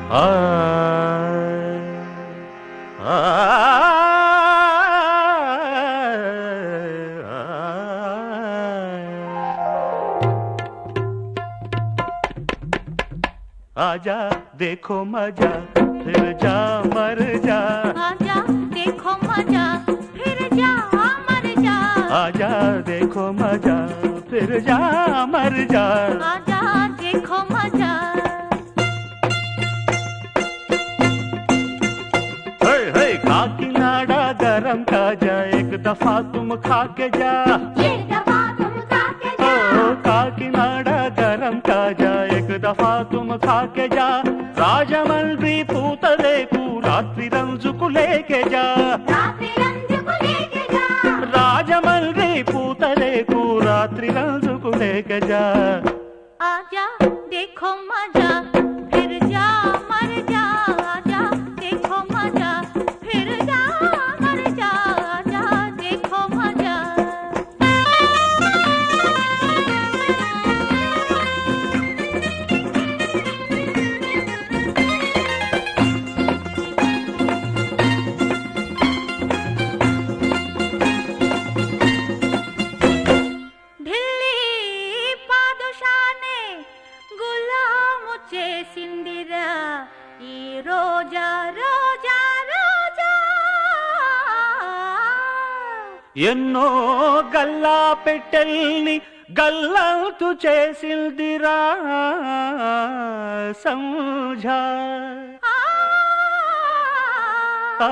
ఆ ఆ आजा देखो मजा फिर जा मर जा आजा देखो मजा फिर जा मर जा आजा देखो मजा फिर जा मर जा आजा देखो मजा हे हे काकीनाडा गरम खाजा एक दफा तुम खा के जा ये दफा तुम खाके ओ जा काकीनाडा गरम खाजा एक दफा तुम खा के जा రాజమండ్రి పూతలేకు రాత్రి రంజుకు లేకే జా रात्रि रंज को लेके जा రాజమండ్రి పూతలేకు రాత్రి రంజుకు లేకే జా आजा देखो मजा फिर जा मर जा आजा देखो मजा फिर जा मर जा आजा देखो मजा ఢిల్లీ పాదుషానే గులాము చేసిందిరా ఈ రోజా రోజా రోజా ఎన్నో గల్లా పెట్టెల్ని గల్లంతు చేసిందిరా సంఝా ఆ, ఆ,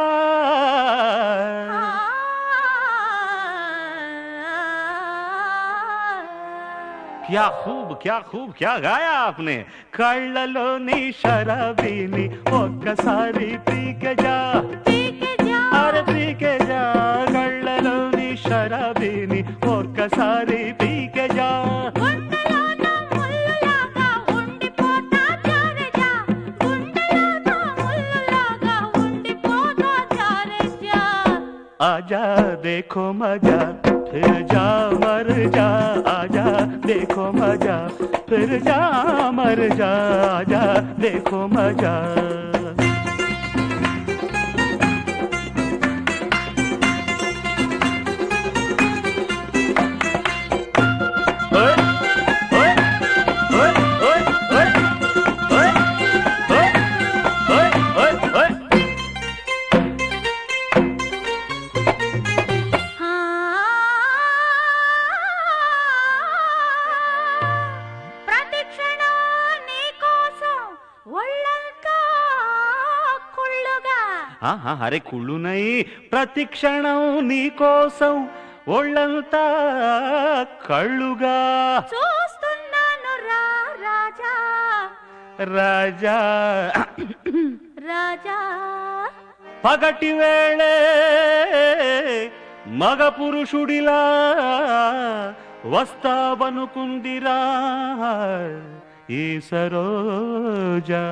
क्या खूब क्या खूब क्या गाया आपने కళ్ళలోని షరాబీని ఒక్కసారి పీకజా పీకే జా, అరే పీకజా కళ్ళలోని షరాబీని ఒక్కసారి పీకజా గుండెలోన ముల్లులాగా ఉండిపోతా జారెజా, గుండెలోన ముల్లులాగా ఉండిపోతా జారెజా. आजा देखो मजा फिर जा मर जा आजा देखो मजा फिर जा मर जा आजा देखो मजा ओए, ओए, ओए, ओए, ओए, ओए, ओए, ओए, ओए, ओए। ఆ, ప్రతి క్షణం నీకోసం ఒళ్ళంతా కుళ్ళుగా ఆహా, అరే కుళ్ళునై ప్రతి క్షణం నీకోసం ఒళ్ళంతా కళ్ళుగా చూస్తున్నాను రా రాజా రాజా రాజా పగటి వేళే మగ పురుషుడిలా వస్తావనుకుందిరా ఈ సరోజా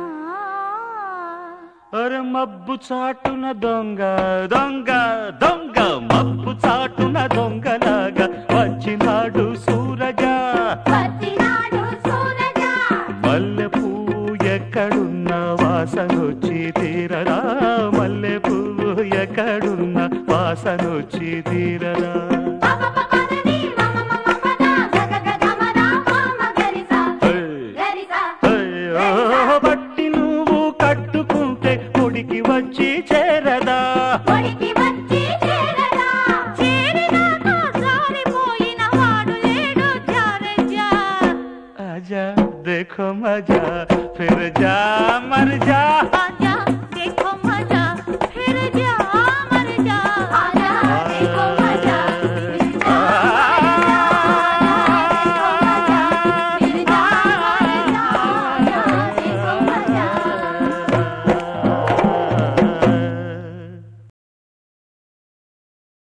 అరే మబ్బు చాటున దొంగ దొంగ దొంగ మబ్బు చాటున దొంగలాగా వచ్చినాడు సూరజా పతినాడు సూరజా మల్లె పువ్వు ఎక్కడున్న వాసనొచ్చి తీరరా మల్లె పువ్వు ఎక్కడున్న వాసనొచ్చి తీరరా పపపపదని మమ మమ పద గగగగమన మమ గరిసా ఏయ్, గరిసా ఏయ్, ఓ, పట్టి నువ్వు కట్టుకుంటే పొడికి వచ్చి చేరదా ఒడికి వచ్చి చేరదా చేరినాక జారిపోయిన వాడు లేడు జారజా आजा देखो मजा फिर जा मर जा